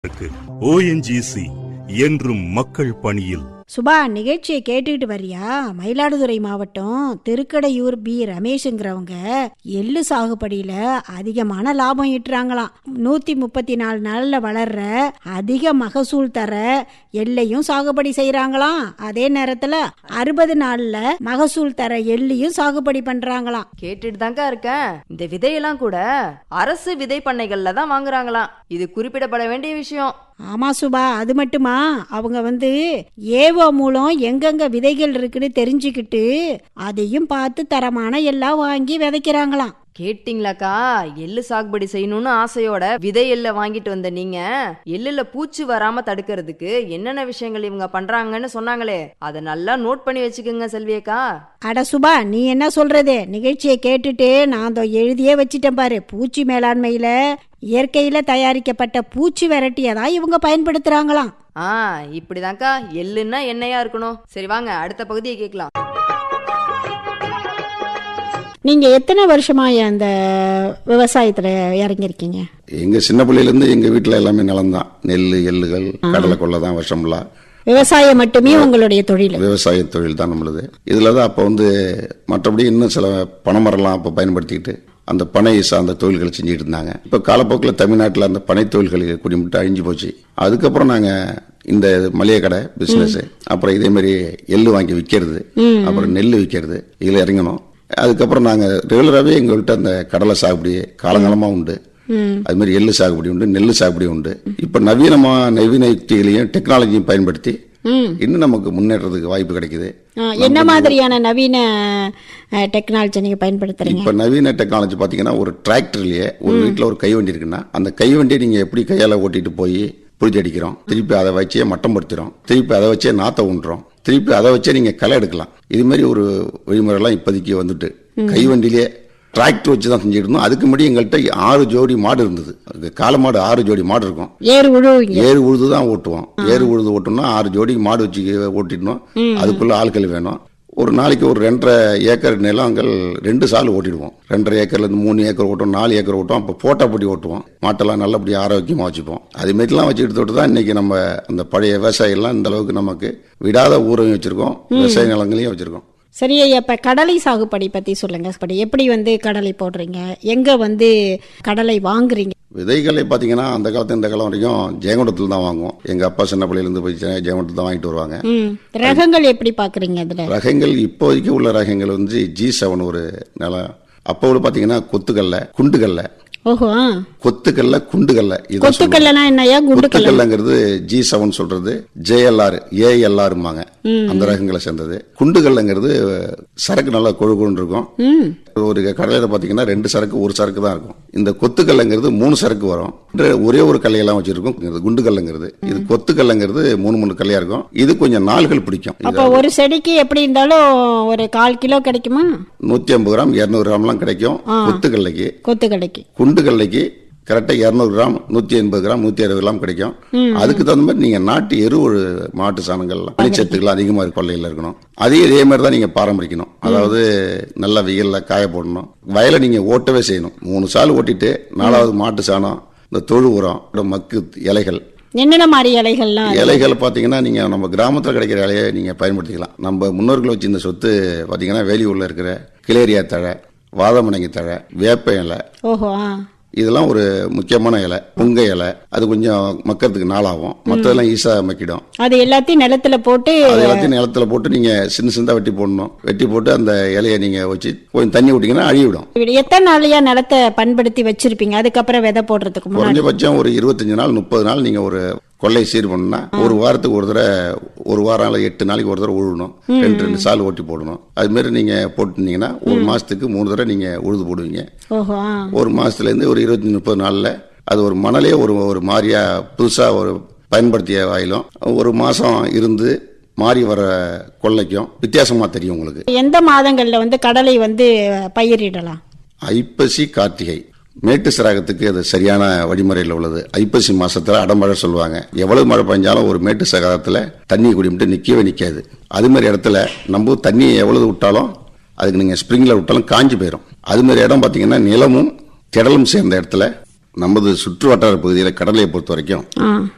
ONGC என்றும் மக்கள் பணியில் சுபா நிகழ்ச்சியை கேட்டுக்கிட்டு வரியா மயிலாடுதுறை மாவட்டம் திருக்கடையூர் பி ரமேஷுங்கிறவங்க எள்ளு சாகுபடியில அதிகமான லாபம் ஈட்டுறாங்களாம் நூத்தி முப்பத்தி நாலு நாள்ல வளர்ற அதிக மகசூல் தர எள்ளையும் சாகுபடி செய்யறாங்களாம் அதே நேரத்துல அறுபது நாள்ல மகசூல் தர எள்ளையும் சாகுபடி பண்றாங்களாம் கேட்டுட்டு தாங்க இருக்கேன் இந்த விதையெல்லாம் கூட அரசு விதை பண்ணைகள்ல தான் வாங்குறாங்களாம் இது குறிப்பிடப்பட வேண்டிய விஷயம் ஆமா சுபா அது மட்டுமா அவங்க வந்து ஏவோ மூலம் எங்கெங்க விதைகள் இருக்குன்னு தெரிஞ்சுக்கிட்டு அதையும் பார்த்து தரமான எல்லாம் வாங்கி விதைக்கிறாங்களாம் கேட்டிங்களாக்கா எள்ளு சாகுபடி செய்யணும்னு ஆசையோட விதை எள்ள வாங்கிட்டு வந்த நீங்க எள்ளுல பூச்சி வராம தடுக்கிறதுக்கு என்னென்ன விஷயங்கள் இவங்க பண்றாங்கன்னு சொன்னாங்களே அதை நல்லா நோட் பண்ணி வச்சுக்கோங்க செல்வியக்கா அட சுபா நீ என்ன சொல்றது நிகழ்ச்சியை கேட்டுட்டு நான் அதோ எழுதியே வச்சிட்டேன் பாரு பூச்சி மேலாண்மையில இயற்கையில தயாரிக்கப்பட்ட பூச்சி விரட்டியை தான் இவங்க பயன்படுத்துறாங்களாம் ஆ இப்படிதான்க்கா எள்ளுன்னா எண்ணெயா இருக்கணும் சரி வாங்க அடுத்த பகுதியை கேட்கலாம் நீங்க எத்தனை வருஷமா அந்த விவசாயத்துல இறங்கியிருக்கீங்க எங்க சின்ன பிள்ளையிலேருந்து எங்க வீட்டில் எல்லாமே நிலம்தான் நெல் எள்ளுகள் கடலை கொள்ளை தான் வருஷம் ஃபுல்லா விவசாயம் மட்டுமே உங்களுடைய தொழில் விவசாய தொழில் தான் நம்மளுது இதில் தான் அப்போ வந்து மற்றபடி இன்னும் சில பனைமரம்லாம் அப்போ பயன்படுத்திக்கிட்டு அந்த பனை சார்ந்த தொழில்களை செஞ்சுட்டு இருந்தாங்க இப்போ காலப்போக்கில் தமிழ்நாட்டில் அந்த பனை தொழில்கள் குடிமிட்டு அழிஞ்சு போச்சு அதுக்கப்புறம் நாங்கள் இந்த மளிகை கடை பிஸ்னஸ் அப்புறம் இதே மாதிரி எள்ளு வாங்கி விற்கிறது அப்புறம் நெல் விற்கிறது இதில் இறங்கணும் அதுக்கப்புறம் நாங்கள் ரெகுலராகவே எங்கள்கிட்ட அந்த கடலை சாகுபடி காலங்காலமாக உண்டு அது மாதிரி எள்ளு சாகுபடி உண்டு நெல் சாகுபடி உண்டு இப்ப நவீனமா நவீன யுக்திகளையும் டெக்னாலஜியும் பயன்படுத்தி இன்னும் நமக்கு முன்னேறதுக்கு வாய்ப்பு கிடைக்குது ஆ, என்ன மாதிரியான நவீன டெக்னாலஜி நீங்க பயன்படுத்துறீங்க இப்ப நவீன டெக்னாலஜி பாத்தீங்கன்னா ஒரு டிராக்டர்லயே ஒரு வீட்ல ஒரு கைவண்டி இருக்குன்னா அந்த கைவண்டியை நீங்க எப்படி கையால ஓட்டிட்டு போய் புழுதி அடிக்கிறோம் திருப்பி அதை வச்சே மட்டம் படுத்துறோம் திருப்பி அதை வச்சே நாத்தை ஊன்றோம் திருப்பி அதை வச்சே நீங்க களை எடுக்கலாம் இது மாதிரி ஒரு வழிமுறைலாம் இப்போதைக்கு வந்துட்டு கைவண்டியிலே டிராக்டர் வச்சு தான் செஞ்சுட்டு இருந்தோம் அதுக்கு முன்னாடி எங்கள்கிட்ட ஆறு ஜோடி மாடு இருந்தது அது காளை மாடு ஆறு ஜோடி மாடு இருக்கும் ஏறு உழுவுங்க ஏறு உழுது தான் ஓட்டுவோம் ஏறு உழுது ஓட்டணும்னா ஆறு ஜோடி மாடு வச்சு ஓட்டிடணும் அதுக்குள்ள ஆட்கள் வேணும் ஒரு நாளைக்கு ஒரு ரெண்டரை ஏக்கர் நிலங்கள் ரெண்டு சால் ஓட்டிடுவோம் ரெண்டரை ஏக்கர்ல இருந்து மூணு ஏக்கர் ஓட்டுவோம் நாலு ஏக்கர் ஓட்டுவோம் அப்போ போட்டா போட்டி ஓட்டுவோம் மாட்டெல்லாம் நல்லபடியாக ஆரோக்கியமாக வச்சுப்போம் அது மாதிரிலாம் வச்சுக்கிட்டு தொட்டு தான் இன்னைக்கு நம்ம அந்த பழைய விவசாயிகள்லாம் இந்த அளவுக்கு நமக்கு விடாத ஊரையும் வச்சிருக்கோம் விவசாய நிலங்களையும் வச்சிருக்கோம் சரி இப்ப கடலை சாகுபடி பத்தி சொல்லுங்க அப்படி எப்படி வந்து கடலை போடுறீங்க எங்க வந்து கடலை வாங்குறீங்க விதைகளை பார்த்தீங்கன்னா அந்த காலத்து இந்த காலம் வரைக்கும் ஜெயங்கொண்டத்தில் தான் வாங்குவோம் எங்கள் அப்பா சின்ன பிள்ளையிலேருந்து போய் ஜெய- ஜெயங்கொண்டத்தில் தான் வாங்கிட்டு வருவாங்க ம் ரகங்கள் எப்படி பாக்குறீங்க அதுல ரகங்கள் இப்போதைக்கு உள்ள ரகங்கள் வந்து ஜி செவன் ஒரு நிலம் அப்போ உள்ள பார்த்தீங்கன்னா கொத்துக்கல்ல குண்டுகல்ல ஓஹோ ஆ. கொத்துக்கல்ல குண்டுகல்ல இதான் சொல்லுவாங்க. கொத்துக்கல்லனா என்னையா குண்டுக்கல்ல கொத்துக்கல்லங்கிறது ஜி செவன் சொல்றது ஜேஎல்ஆர் ஏஎல்ஆர்மாங்க அந்த ரகங்களை சேர்ந்தது குண்டுகல்லங்கிறது சரக்கு நல்லா கொழு கொழுன்னு இருக்கும் ம் ஒரு கடையில பாத்தீங்கன்னா ரெண்டு சரக்கு ஒரு சரக்கு தான் இருக்கும் இந்த கொத்துக்கல்லுங்கிறது மூணு சரக்கு வரும் இது ஒரே ஒரு கல்லையெல்லாம் வச்சிருக்கும் இது குண்டு கல்லுங்கிறது இது கொத்துக்கல்லுங்கிறது மூணு மூணு கல்லையா இருக்கும் இது கொஞ்சம் நாள்கள் பிடிக்கும் அப்ப ஒரு செடிக்கு எப்படி இருந்தாலும் ஒரு கால் கிலோ கிடைக்குமா நூத்தி ஐம்பது கிராம் இருநூறு கிராம்லாம் கிடைக்கும் கொத்துக்கல்லைக்கு கொத்துக்கடைக்கு குண்டு கல்லைக்கு கரெக்டா இருநூறு கிராம் நூத்தி எண்பது கிராம் நூத்தி அறுபது கிராம் கிடைக்கும் அதுக்கு தகுந்த மாதிரி நீங்க நாட்டு எரு ஒரு மாட்டு சாணங்கள்லாம் மணிச்சத்துக்கள் அதிகமா இருக்க கொள்ளையில இருக்கணும் அதே இதே மாதிரி தான் நீங்க பராமரிக்கணும் அதாவது நல்ல வெயில்ல காய போடணும் வயலை நீங்க ஓட்டவே செய்யணும் மூணு சால் ஓட்டிட்டு நாலாவது மாட்டு சாணம் இந்த தொழு உரம் அப்புறம் மக்கு இலைகள் என்னென்ன மாதிரி இலைகள்லாம் இலைகள் பார்த்தீங்கன்னா நீங்க நம்ம கிராமத்தில் கிடைக்கிற இலையை நீங்க பயன்படுத்திக்கலாம் நம்ம முன்னோர்கள் வச்சு இந்த சொத்து பார்த்தீங்கன்னா வேலியூர்ல இருக்கிற கிளேரியா தழை வாதமணங்கி தழை வேப்ப இலை ஓஹோ ஆ. இதெல்லாம் ஒரு முக்கியமான இலை புங்க இலை அது கொஞ்சம் மக்கறதுக்கு நாளாகும் மற்றதெல்லாம் ஈஸா மக்கிடும் அது எல்லாத்தையும் நிலத்துல போட்டு அது எல்லாத்தையும் நிலத்துல போட்டு நீங்க சின்ன சின்னதா வெட்டி போடணும் வெட்டி போட்டு அந்த இலையை நீங்க வச்சு கொஞ்சம் தண்ணி விட்டீங்கன்னா அழிவிடும் எத்தனை நாளையா நிலத்தை பண்படுத்தி வச்சிருப்பீங்க அதுக்கப்புறம் விதை போடுறதுக்கு முன்னாடி குறைஞ்சபட்சம் ஒரு இருபத்தஞ்சு நாள் முப்பது நாள் நீங்க ஒரு கொள்ளை சீர் பண்ணா ஒரு வாரத்துக்கு ஒரு தடவை ஒரு வாரம் இல்ல எட்டு நாளைக்கு ஒரு தடவை உழுவணும் ரெண்டு ரெண்டு சால் ஓட்டி போடணும் அது மாதிரி நீங்க போட்டுருந்தீங்கன்னா ஒரு மாசத்துக்கு மூணு தடவை நீங்க உழுது போடுவீங்க ஓஹோ ஆ. ஒரு மாசத்துல இருந்து ஒரு இருபத்தி முப்பது நாள்ல அது ஒரு மணலே ஒரு ஒரு மாதிரியா புதுசா ஒரு பயன்படுத்திய வாயிலும் ஒரு மாசம் இருந்து மாறி வர கொள்ளைக்கும் வித்தியாசமா தெரியும் உங்களுக்கு எந்த மாதங்கள்ல வந்து கடலை வந்து பயிரிடலாம் ஐப்பசி கார்த்திகை மேட்டு சிராகத்துக்கு அது சரியான வழிமுறையில் உள்ளது ஐப்பசி மாசத்துல அடமழை சொல்லுவாங்க எவ்வளவு மழை பெஞ்சாலும் ஒரு மேட்டு சகாதத்துல தண்ணி குடிமிட்டு நிக்கவே நிக்காது அது மாதிரி இடத்துல நம்ம தண்ணி எவ்வளவு விட்டாலும் அதுக்கு நீங்க ஸ்ப்ரிங்ல விட்டாலும் காஞ்சி போயிடும் அது மாதிரி இடம் பாத்தீங்கன்னா நிலமும் திடலும் சேர்ந்த இடத்துல நமது சுற்று வட்டார பகுதியில் கடலையை பொறுத்த வரைக்கும் ஆ